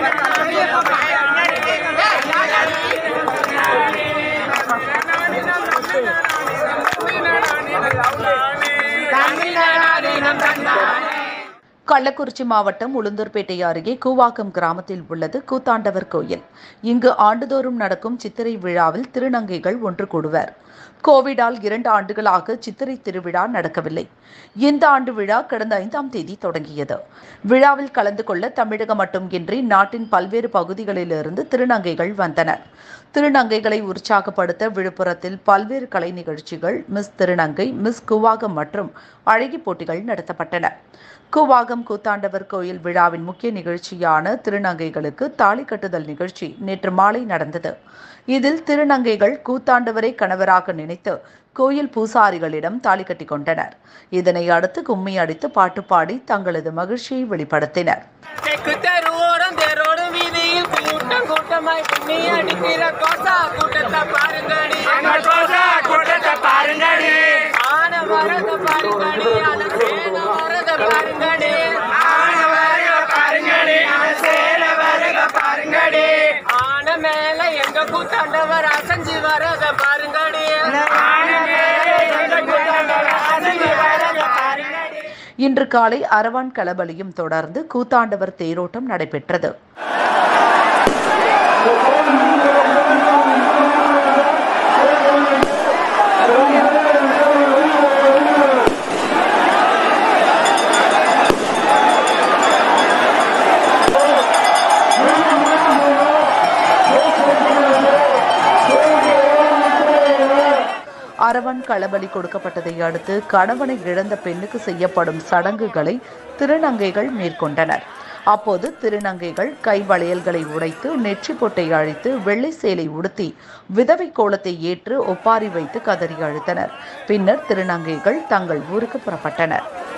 கள்ளக்குறிச்சி மாவட்டம் உளுந்தூர்பேட்டை அருகே கூவாக்கம் கிராமத்தில் உள்ளது கூத்தாண்டவர் கோயில் இங்கு ஆண்டுதோறும் நடக்கும் சித்திரை விழாவில் திருநங்கைகள் ஒன்று கூடுவர் கோவிடால் இரண்டு ஆண்டுகளாக சித்திரை திருவிழா நடக்கவில்லை இந்த ஆண்டு விழா கடந்த ஐந்தாம் தேதி தொடங்கியது விழாவில் கலந்து கொள்ள தமிழகம் மட்டுமின்றி நாட்டின் பல்வேறு பகுதிகளிலிருந்து திருநங்கைகள் வந்தனர் திருநங்கைகளை உற்சாகப்படுத்த விழுப்புரத்தில் பல்வேறு கலை நிகழ்ச்சிகள் மிஸ் திருநங்கை மிஸ் குவாகம் மற்றும் அழகி போட்டிகள் நடத்தப்பட்டன கூவாகம் கூத்தாண்டவர் கோயில் விழாவின் முக்கிய நிகழ்ச்சியான திருநங்கைகளுக்கு தாலி கட்டுதல் நிகழ்ச்சி நேற்று மாலை நடந்தது இதில் திருநங்கைகள் கூத்தாண்டவரை கணவராக நினைத்து கோயில் பூசாரிகளிடம் தாலி கட்டிக் கொண்டனர் இதனை அடுத்து கும்மி அடித்து பாட்டு பாடி தங்களது மகிழ்ச்சியை வெளிப்படுத்தினர் தெற்கு தெருவோரம் தேரோடும் வீதியில் கூட்டம் கூட்டமாய் கும்மி அடிக்கிற கோசா கூட்டத்தை பாருங்கடி கூட்டத்தை பாருங்கடி ஆன வரத பாருங்கடி ஆன சேன வரத பாருங்கடி ஆன வருக பாருங்கடி அவன் சேர வருக பாருங்கடி ஆன மேல எங்க கூத்தாண்டவர் அசஞ்சு வரத பாருங்கடி ஆன மேலே எங்க கூட்டங்கள் அசைந்து வருக பாருங்கடி இன்று காலை அரவான் களபலியும் தொடர்ந்து கூத்தாண்டவர் தேரோட்டம் நடைபெற்றது அரவன் களபலி கொடுக்கப்பட்டதை அடுத்து கணவனை இழந்த பெண்ணுக்கு செய்யப்படும் சடங்குகளை திருநங்கைகள் மேற்கொண்டனர் அப்போது திருநங்கைகள் கை வளையல்களை உடைத்து நெற்றி பொட்டை அழித்து வெள்ளை சேலை உடுத்தி விதவை கோலத்தை ஏற்று ஒப்பாரி வைத்து கதறி அழுத்தனர் பின்னர் திருநங்கைகள் தங்கள் ஊருக்கு புறப்பட்டனர்